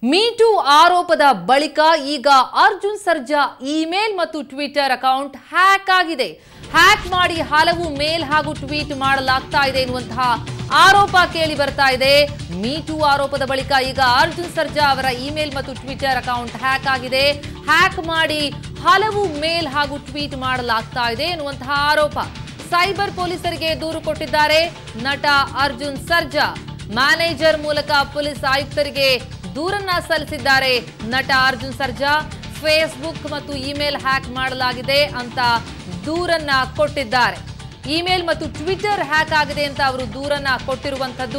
meet ಆರೋಪದ ಬಳಿಕ ಈಗ ಅರ್ಜುನ್ ಸರ್ಜಾ ಇಮೇಲ್ ಮತ್ತು ಟ್ವಿಟರ್ ಅಕೌಂಟ್ ಹ್ಯಾಕ್ ಆಗಿದೆ ಹ್ಯಾಕ್ ಮಾಡಿ ಹಲವು ಮೇಲ್ ಹಾಗೂ ಟ್ವೀಟ್ ಮಾಡಲಾಗ್ತಾ ಇದೆ ಎನ್ನುವಂತಹ ಆರೋಪ ಕೇಳಿ ಬರ್ತಾ ಇದೆ ಮೀಟು ಆರೋಪದ ಬಳಿಕ ಈಗ ಅರ್ಜುನ್ ಸರ್ಜಾ ಅವರ ಇಮೇಲ್ ಮತ್ತು ಟ್ವಿಟರ್ ಅಕೌಂಟ್ ಹ್ಯಾಕ್ ಆಗಿದೆ ಹ್ಯಾಕ್ ಮಾಡಿ ಹಲವು ಮೇಲ್ ಹಾಗೂ ಟ್ವೀಟ್ ಮಾಡಲಾಗ್ತಾ ಇದೆ ಎನ್ನುವಂತಹ ಆರೋಪ ಸೈಬರ್ ಪೊಲೀಸರಿಗೆ ದೂರು ಕೊಟ್ಟಿದ್ದಾರೆ ನಟ ಅರ್ಜುನ್ ಸರ್ಜಾ ಮ್ಯಾನೇಜರ್ ಮೂಲಕ ಪೊಲೀಸ್ ಆಯುಕ್ತರಿಗೆ ದೂರನ್ನ ಸಲ್ಲಿಸಿದ್ದಾರೆ ನಟ ಅರ್ಜುನ್ ಸರ್ಜಾ ಫೇಸ್ಬುಕ್ ಮತ್ತು ಇಮೇಲ್ ಹ್ಯಾಕ್ ಮಾಡಲಾಗಿದೆ ಅಂತ ದೂರನ್ನ ಕೊಟ್ಟಿದ್ದಾರೆ ಇಮೇಲ್ ಮತ್ತು ಟ್ವಿಟರ್ ಹ್ಯಾಕ್ ಆಗಿದೆ ಅಂತ ಅವರು ದೂರನ್ನ ಕೊಟ್ಟಿರುವಂತದ್ದು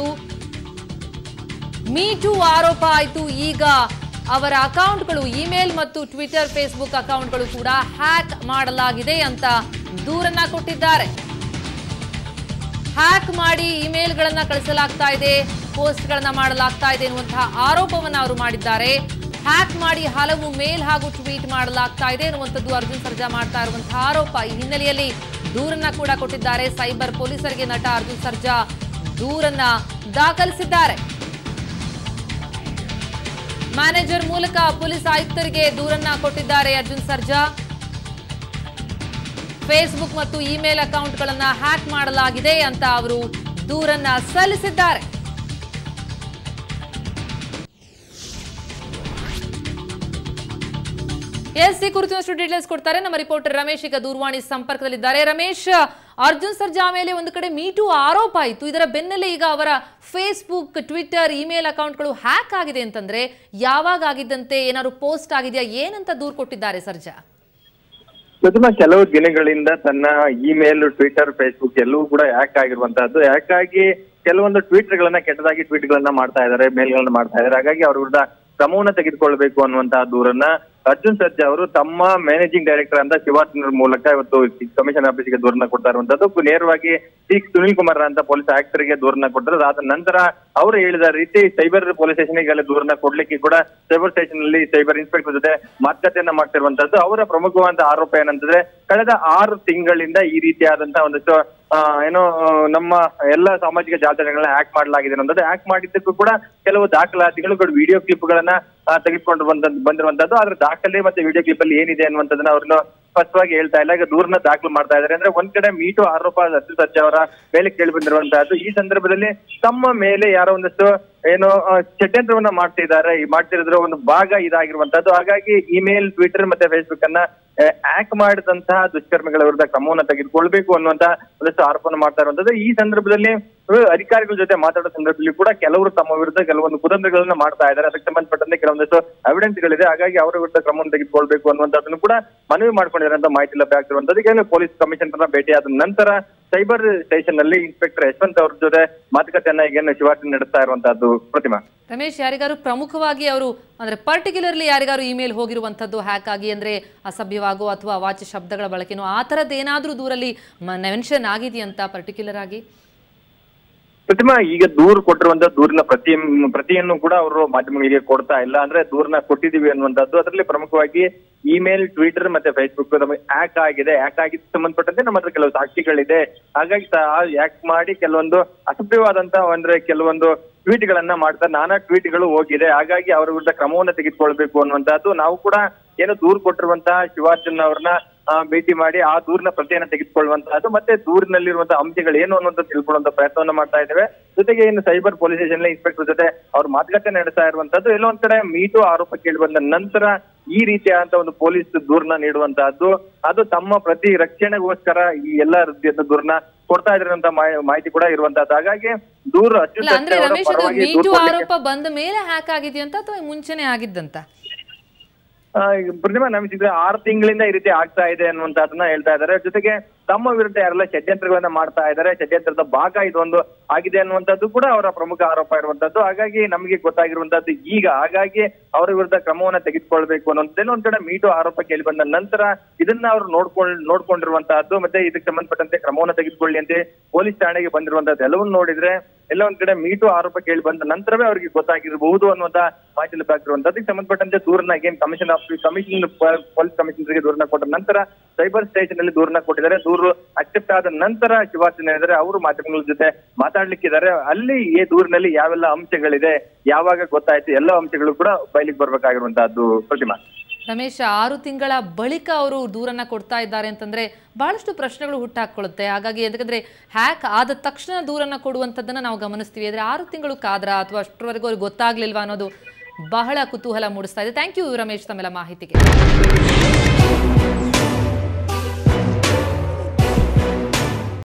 ಮೀಟು ಆರೋಪ ಆಯಿತು ಈಗ ಅವರ ಅಕೌಂಟ್ಗಳು ಇಮೇಲ್ ಮತ್ತು ಟ್ವಿಟರ್ ಫೇಸ್ಬುಕ್ ಅಕೌಂಟ್ಗಳು ಕೂಡ ಹ್ಯಾಕ್ ಮಾಡಲಾಗಿದೆ ಅಂತ ದೂರನ್ನ ಕೊಟ್ಟಿದ್ದಾರೆ ಹ್ಯಾಕ್ ಮಾಡಿ ಇಮೇಲ್ಗಳನ್ನ ಕಳಿಸಲಾಗ್ತಾ ಇದೆ ಪೋಸ್ಟ್ಗಳನ್ನ ಮಾಡಲಾಗ್ತಾ ಇದೆ ಎನ್ನುವಂತಹ ಆರೋಪವನ್ನ ಅವರು ಮಾಡಿದ್ದಾರೆ ಹ್ಯಾಕ್ ಮಾಡಿ ಹಲವು ಮೇಲ್ ಹಾಗೂ ಟ್ವೀಟ್ ಮಾಡಲಾಗ್ತಾ ಇದೆ ಎನ್ನುವಂಥದ್ದು ಅರ್ಜುನ್ ಸರ್ಜಾ ಮಾಡ್ತಾ ಇರುವಂತಹ ಆರೋಪ ಈ ಹಿನ್ನೆಲೆಯಲ್ಲಿ ದೂರನ್ನ ಕೂಡ ಕೊಟ್ಟಿದ್ದಾರೆ ಸೈಬರ್ ಪೊಲೀಸರಿಗೆ ನಟ ಅರ್ಜುನ್ ಸರ್ಜಾ ದೂರನ್ನ ದಾಖಲಿಸಿದ್ದಾರೆ ಮ್ಯಾನೇಜರ್ ಮೂಲಕ ಪೊಲೀಸ್ ಆಯುಕ್ತರಿಗೆ ದೂರನ್ನ ಕೊಟ್ಟಿದ್ದಾರೆ ಅರ್ಜುನ್ ಸರ್ಜಾ ಫೇಸ್ಬುಕ್ ಮತ್ತು ಇಮೇಲ್ ಅಕೌಂಟ್ಗಳನ್ನ ಹ್ಯಾಕ್ ಮಾಡಲಾಗಿದೆ ಅಂತ ಅವರು ದೂರನ್ನ ಸಲ್ಲಿಸಿದ್ದಾರೆ ಎಸ್ ಈ ಕುರಿತು ಡೀಟೇಲ್ಸ್ ಕೊಡ್ತಾರೆ ನಮ್ಮ ರಿಪೋರ್ಟರ್ ರಮೇಶ್ ಈಗ ದೂರವಾಣಿ ಸಂಪರ್ಕದಲ್ಲಿದ್ದಾರೆ ರಮೇಶ್ ಅರ್ಜುನ್ ಸರ್ಜಾ ಮೇಲೆ ಒಂದು ಕಡೆ ಮೀಟು ಆರೋಪ ಆಯಿತು ಇದರ ಬೆನ್ನಲ್ಲೇ ಈಗ ಅವರ ಫೇಸ್ಬುಕ್ ಟ್ವಿಟರ್ ಇಮೇಲ್ ಅಕೌಂಟ್ಗಳು ಹ್ಯಾಕ್ ಆಗಿದೆ ಅಂತಂದ್ರೆ ಯಾವಾಗ ಆಗಿದ್ದಂತೆ ಏನಾದ್ರು ಪೋಸ್ಟ್ ಆಗಿದೆಯಾ ಏನಂತ ದೂರು ಕೊಟ್ಟಿದ್ದಾರೆ ಸರ್ಜಾ ಪ್ರಥಮ ಕೆಲವು ದಿನಗಳಿಂದ ತನ್ನ ಇಮೇಲ್ ಟ್ವಿಟರ್ ಫೇಸ್ಬುಕ್ ಎಲ್ಲವೂ ಕೂಡ ಹ್ಯಾಕ್ ಆಗಿರುವಂತಹದ್ದು ಹ್ಯಾಕ್ ಆಗಿ ಕೆಲವೊಂದು ಟ್ವೀಟ್ ಗಳನ್ನ ಕೆಟ್ಟದಾಗಿ ಟ್ವೀಟ್ ಗಳನ್ನ ಮಾಡ್ತಾ ಇದ್ದಾರೆ ಮೇಲ್ ಗಳನ್ನ ಮಾಡ್ತಾ ಇದ್ದಾರೆ ಹಾಗಾಗಿ ಅವ್ರ ವಿರುದ್ಧ ಕ್ರಮವನ್ನ ತೆಗೆದುಕೊಳ್ಬೇಕು ಅನ್ನುವಂತಹ ದೂರನ್ನ ಅರ್ಜುನ್ ಸರ್ಜಾ ಅವರು ತಮ್ಮ ಮ್ಯಾನೇಜಿಂಗ್ ಡೈರೆಕ್ಟರ್ ಅಂತ ಶಿವಾರ್ಜುನ ಮೂಲಕ ಇವತ್ತು ಕಮಿಷನ್ ಆಫೀಸ್ಗೆ ದೂರನ್ನ ಕೊಡ್ತಾ ಇರುವಂತದ್ದು ನೇರವಾಗಿ ಸಿ ಸುನಿಲ್ ಕುಮಾರ್ ಅಂತ ಪೊಲೀಸ್ ಆಯುಕ್ತರಿಗೆ ದೂರನ್ನ ಕೊಟ್ಟರು ಅದಾದ ನಂತರ ಅವರು ಹೇಳಿದ ರೀತಿ ಸೈಬರ್ ಪೊಲೀಸ್ ಸ್ಟೇಷನ್ ಗೆ ದೂರನ್ನ ಕೊಡ್ಲಿಕ್ಕೆ ಕೂಡ ಸೈಬರ್ ಸ್ಟೇಷನ್ ಅಲ್ಲಿ ಸೈಬರ್ ಇನ್ಸ್ಪೆಕ್ಟರ್ ಜೊತೆ ಮಾತುಕತೆಯನ್ನ ಮಾಡ್ತಿರುವಂತದ್ದು ಅವರ ಪ್ರಮುಖವಾದ ಆರೋಪ ಏನಂತಂದ್ರೆ ಕಳೆದ ಆರು ತಿಂಗಳಿಂದ ಈ ರೀತಿಯಾದಂತಹ ಒಂದಷ್ಟು ಆ, ಏನೋ ಆ, ನಮ್ಮ ಎಲ್ಲ ಸಾಮಾಜಿಕ ಜಾಲತಾಣಗಳನ್ನ ಹ್ಯಾಕ್ ಮಾಡಲಾಗಿದೆ ಅನ್ನೋದು ಹ್ಯಾಕ್ ಮಾಡಿದ್ದಕ್ಕೂ ಕೂಡ ಕೆಲವು ದಾಖಲಾತಿಗಳು ವಿಡಿಯೋ ಕ್ಲಿಪ್ ಗಳನ್ನ ಆ, ತೆಗೆದುಕೊಂಡು ಬಂದ ಬಂದಿರುವಂತದ್ದು ಆದ್ರೆ ದಾಖಲೆ ಮತ್ತೆ ವಿಡಿಯೋ ಕ್ಲಿಪ್ ಅಲ್ಲಿ ಏನಿದೆ ಅನ್ನುವಂಥದ್ದನ್ನ ಅವ್ರನ್ನ ಸ್ಪಷ್ಟವಾಗಿ ಹೇಳ್ತಾ ಇಲ್ಲ ಈಗ ದೂರನ್ನ ದಾಖಲು ಮಾಡ್ತಾ ಇದ್ದಾರೆ ಅಂದ್ರೆ ಒಂದ್ ಕಡೆ ಮೀಟು ಆರೋಪ ಅರ್ಜುನ್ ಸರ್ಜಾ ಅವರ ಮೇಲೆ ಕೇಳಿ ಬಂದಿರುವಂತಹದ್ದು ಈ ಸಂದರ್ಭದಲ್ಲಿ ತಮ್ಮ ಮೇಲೆ ಯಾರೋ ಒಂದಷ್ಟು ಏನು ಆ, ಷಡ್ಯಂತ್ರವನ್ನ ಮಾಡ್ತಿದ್ದಾರೆ ಈ ಮಾಡ್ತಿರೋದ್ರ ಒಂದು ಭಾಗ ಇದಾಗಿರುವಂತದ್ದು ಹಾಗಾಗಿ ಇಮೇಲ್ ಟ್ವಿಟರ್ ಮತ್ತೆ ಫೇಸ್ಬುಕ್ ಅನ್ನ ಹ್ಯಾಕ್ ಮಾಡಿದಂತಹ ದುಷ್ಕರ್ಮಿಗಳ ವಿರುದ್ಧ ಕ್ರಮವನ್ನ ತೆಗೆದುಕೊಳ್ಬೇಕು ಅನ್ನುವಂತ ಒಂದಷ್ಟು ಆರೋಪವನ್ನು ಮಾಡ್ತಾ ಇರುವಂತದ್ದು ಈ ಸಂದರ್ಭದಲ್ಲಿ ಆ, ಅಧಿಕಾರಿಗಳ ಜೊತೆ ಮಾತಾಡೋ ಸಂದರ್ಭದಲ್ಲಿ ಕೂಡ ಕೆಲವರು ತಮ್ಮ ವಿರುದ್ಧ ಕೆಲವೊಂದು ಕುತಂತ್ರಗಳನ್ನ ಮಾಡ್ತಾ ಇದ್ದಾರೆ ಅದಕ್ಕೆ ಸಂಬಂಧಪಟ್ಟಂತೆ ಕೆಲವೊಂದಷ್ಟು ಎವಿಡೆನ್ಸ್ ಗಳಿದೆ ಹಾಗಾಗಿ ಅವರ ವಿರುದ್ಧ ಕ್ರಮವನ್ನು ತೆಗೆದುಕೊಳ್ಬೇಕು ಅನ್ನುವಂಥದ್ದನ್ನು ಕೂಡ ಮನವಿ ಮಾಡ್ಕೊಂಡಿದ್ದಾರೆ ಅಂತ ಮಾಹಿತಿ ಲಭ್ಯ ಆಗ್ತಿರುವಂತದ್ದು ಈಗ ಪೊಲೀಸ್ ಕಮಿಷನರ್ ಭೇಟಿಯಾದ ನಂತರ ಸೈಬರ್ ಸ್ಟೇಷನ್ ನಲ್ಲಿ ಇನ್ಸ್ಪೆಕ್ಟರ್ ಯಶವಂತ್ ಅವ್ರ ಜೊತೆ ಮಾತುಕತೆಯನ್ನ ಈಗ ಶಿವಾರ್ಜಿ ನಡೆಸ್ತಾ ಇರುವಂತಹದ್ದು ಪ್ರತಿಮಾ ರಮೇಶ್ ಯಾರಿಗಾರು ಪ್ರಮುಖವಾಗಿ ಅವರು ಅಂದ್ರೆ ಪರ್ಟಿಕ್ಯುಲರ್ಲಿ ಯಾರಿಗಾರು ಇಮೇಲ್ ಹೋಗಿರುವಂತದ್ದು ಹ್ಯಾಕ್ ಆಗಿ ಅಂದ್ರೆ ಅಸಭ್ಯವಾಗೋ ಅಥವಾ ವಾಚ್ಯ ಶಬ್ದಗಳ ಬಳಕೆನೋ ಆ ಥರದ್ದು ಏನಾದ್ರೂ ದೂರಲ್ಲಿ ಮೆನ್ಷನ್ ಆಗಿದೆಯಂತ ಪರ್ಟಿಕ್ಯುಲರ್ ಆಗಿ ಪ್ರತಿಮಾ ಈಗ ದೂರು ಕೊಟ್ಟಿರುವಂತ ದೂರಿನ ಪ್ರತಿ ಪ್ರತಿಯನ್ನು ಕೂಡ ಅವರು ಮಾಧ್ಯಮಗಳಿಗೆ ಕೊಡ್ತಾ ಇಲ್ಲ ಅಂದ್ರೆ ದೂರನ್ನ ಕೊಟ್ಟಿದೀವಿ ಅನ್ನುವಂಥದ್ದು ಅದರಲ್ಲಿ ಪ್ರಮುಖವಾಗಿ ಇಮೇಲ್ ಟ್ವಿಟರ್ ಮತ್ತೆ ಫೇಸ್ಬುಕ್ ಹ್ಯಾಕ್ ಆಗಿದೆ ಹ್ಯಾಕ್ ಆಗಿದ್ದು ಸಂಬಂಧಪಟ್ಟಂತೆ ನಮ್ಮ ಹತ್ರ ಕೆಲವು ಸಾಕ್ಷಿಗಳಿದೆ ಹಾಗಾಗಿ ಹ್ಯಾಕ್ ಮಾಡಿ ಕೆಲವೊಂದು ಅಸಭ್ಯವಾದಂತ ಅಂದ್ರೆ ಕೆಲವೊಂದು ಟ್ವೀಟ್ ಗಳನ್ನ ಮಾಡ್ತಾರೆ ನಾನಾ ಟ್ವೀಟ್ ಗಳು ಹೋಗಿದೆ ಹಾಗಾಗಿ ಅವರ ವಿರುದ್ಧ ಕ್ರಮವನ್ನ ತೆಗೆದುಕೊಳ್ಬೇಕು ಅನ್ನುವಂತಹದ್ದು ನಾವು ಕೂಡ ಏನು ದೂರು ಕೊಟ್ಟಿರುವಂತಹ ಶಿವಾರ್ಜನ್ ಅವ್ರನ್ನ ಆ, ಭೇಟಿ ಮಾಡಿ ಆ ದೂರಿನ ಪ್ರತಿಯನ್ನ ತೆಗೆದುಕೊಳ್ಳುವಂತಹದ್ದು ಮತ್ತೆ ದೂರಿನಲ್ಲಿರುವಂತಹ ಅಂಶಗಳು ಏನು ಅನ್ನೋದು ತಿಳ್ಕೊಳ್ಳುವಂತ ಪ್ರಯತ್ನವನ್ನ ಮಾಡ್ತಾ ಇದ್ದೇವೆ ಜೊತೆಗೆ ಇನ್ನು ಸೈಬರ್ ಪೊಲೀಸ್ ಸ್ಟೇಷನ್ ಇನ್ಸ್ಪೆಕ್ಟರ್ ಜೊತೆ ಅವ್ರು ಮಾತುಕತೆ ನಡೆಸ್ತಾ ಇರುವಂತದ್ದು ಎಲ್ಲೋ ಒಂದ್ ಕಡೆ ಮೀಟು ಆರೋಪ ಕೇಳಿ ಬಂದ ನಂತರ ಈ ರೀತಿಯಾದಂತ ಒಂದು ಪೊಲೀಸ್ ದೂರನ್ನ ನೀಡುವಂತಹದ್ದು ಅದು ತಮ್ಮ ಪ್ರತಿ ರಕ್ಷಣೆಗೋಸ್ಕರ ಈ ಎಲ್ಲಾ ರೀತಿಯಾದ ದೂರನ್ನ ಕೊಡ್ತಾ ಇದ್ದಾರೆ ಅಂತ ಮಾಹಿ- ಮಾಹಿತಿ ಕೂಡ ಇರುವಂತಹದ್ದು ಹಾಗಾಗಿ ದೂರ ಇಲ್ಲ ಅಂದ್ರೆ ಅತ್ಯುತ್ತಮ ರಮೇಶ್ ಅದು ಪರವಾಗಿ ದೂರು ಮೀಟು ಕೊಡ್ಲಿಕ್ಕೆ- ಆರೋಪ ಬಂದ ಮೇಲೆ ಹ್ಯಾಕ್ ಆಗಿದೆಯಂತ ಅಥವಾ ಮುಂಚೆನೆ ಆಗಿದ್ದಂತ ಆ, ಈಗ ಪ್ರತಿಮಾ ನಮಗೆ ಆರು ತಿಂಗಳಿಂದ ಈ ರೀತಿ ಆಗ್ತಾ ಇದೆ ಅನ್ನುವಂತಹದನ್ನ ಹೇಳ್ತಾ ಇದ್ದಾರೆ ಜೊತೆಗೆ ತಮ್ಮ ವಿರುದ್ಧ ಯಾರೆಲ್ಲ ಷಡ್ಯಂತ್ರಗಳನ್ನ ಮಾಡ್ತಾ ಇದ್ದಾರೆ ಷಡ್ಯಂತ್ರದ ಭಾಗ ಇದೊಂದು ಆಗಿದೆ ಅನ್ನುವಂಥದ್ದು ಕೂಡ ಅವರ ಪ್ರಮುಖ ಆರೋಪ ಇರುವಂತದ್ದು ಹಾಗಾಗಿ ನಮಗೆ ಗೊತ್ತಾಗಿರುವಂತದ್ದು ಈಗ ಹಾಗಾಗಿ ಅವರ ವಿರುದ್ಧ ಕ್ರಮವನ್ನ ತೆಗೆದುಕೊಳ್ಬೇಕು ಅನ್ನೋದೇನೋ ಒಂದ್ ಕಡೆ ಮೀಟು ಆರೋಪ ಕೇಳಿ ಬಂದ ನಂತರ ಇದನ್ನ ಅವರು ನೋಡ್ಕೊಂಡ್ ನೋಡ್ಕೊಂಡಿರುವಂತಹದ್ದು ಮತ್ತೆ ಇದಕ್ಕೆ ಸಂಬಂಧಪಟ್ಟಂತೆ ಕ್ರಮವನ್ನ ತೆಗೆದುಕೊಳ್ಳಿ ಅಂತ ಪೊಲೀಸ್ ಠಾಣೆಗೆ ಬಂದಿರುವಂತದ್ದು ಎಲ್ಲವನ್ನ ನೋಡಿದ್ರೆ ಎಲ್ಲ ಒಂದ್ ಕಡೆ ಮೀಟು ಆರೋಪ ಕೇಳಿ ಬಂದ ನಂತರವೇ ಅವರಿಗೆ ಗೊತ್ತಾಗಿರಬಹುದು ಅನ್ನುವಂತ ಮಾಹಿತಿ ಲಭ್ಯವಾಗಿರುವಂತದ್ದಕ್ಕೆ ಸಂಬಂಧಪಟ್ಟಂತೆ ದೂರನ್ನ ಏನ್ ಕಮಿಷನ್ ಆಫೀಸ್ ಕಮಿಷನ್ ಪೊಲೀಸ್ ಕಮಿಷನರ್ಗೆ ದೂರನ್ನ ಕೊಟ್ಟ ನಂತರ ಸೈಬರ್ ಸ್ಟೇಷನ್ ಅಲ್ಲಿ ದೂರನ್ನ ಕೊಟ್ಟಿದ್ದಾರೆ ದೂರು ಅಕ್ಸೆಪ್ಟ್ ಆದ ನಂತರ ಶಿವಾರ್ಜನ್ ಇದ್ದಾರೆ ಅವರು ಮಾಧ್ಯಮಗಳ ಜೊತೆ ಮಾತಾಡ್ಲಿಕ್ಕಿದ್ದಾರೆ ಅಲ್ಲಿ ಈ ದೂರಿನಲ್ಲಿ ಯಾವೆಲ್ಲ ಅಂಶಗಳಿದೆ ಯಾವಾಗ ಗೊತ್ತಾಯ್ತು ಎಲ್ಲ ಅಂಶಗಳು ಕೂಡ ಬಯಲಿಗೆ ಬರ್ಬೇಕಾಗಿರುವಂತಹದ್ದು ಪ್ರತಿಮಾ ರಮೇಶ್ ಆರು ತಿಂಗಳ ಬಳಿಕ ಅವರು ದೂರನ್ನ ಕೊಡ್ತಾ ಇದ್ದಾರೆ ಅಂತಂದ್ರೆ ಬಹಳಷ್ಟು ಪ್ರಶ್ನೆಗಳು ಹುಟ್ಟಾಕೊಳ್ಳುತ್ತೆ ಹಾಗಾಗಿ ಯಾಕಂದ್ರೆ ಹ್ಯಾಕ್ ಆದ ತಕ್ಷಣ ದೂರನ್ನ ಕೊಡುವಂಥದ್ದನ್ನ ನಾವು ಗಮನಿಸ್ತೀವಿ ಆದರೆ ಆರು ತಿಂಗಳು ಕಾದ್ರ ಅಥವಾ ಅಷ್ಟರವರೆಗೂ ಅವ್ರಿಗೆ ಗೊತ್ತಾಗ್ಲಿಲ್ವಾ ಅನ್ನೋದು ಬಹಳ ಕುತೂಹಲ ಮೂಡಿಸ್ತಾ ಇದೆ ಥ್ಯಾಂಕ್ ಯು ರಮೇಶ್ ತಮ್ಮೆಲ್ಲ ಮಾಹಿತಿಗೆ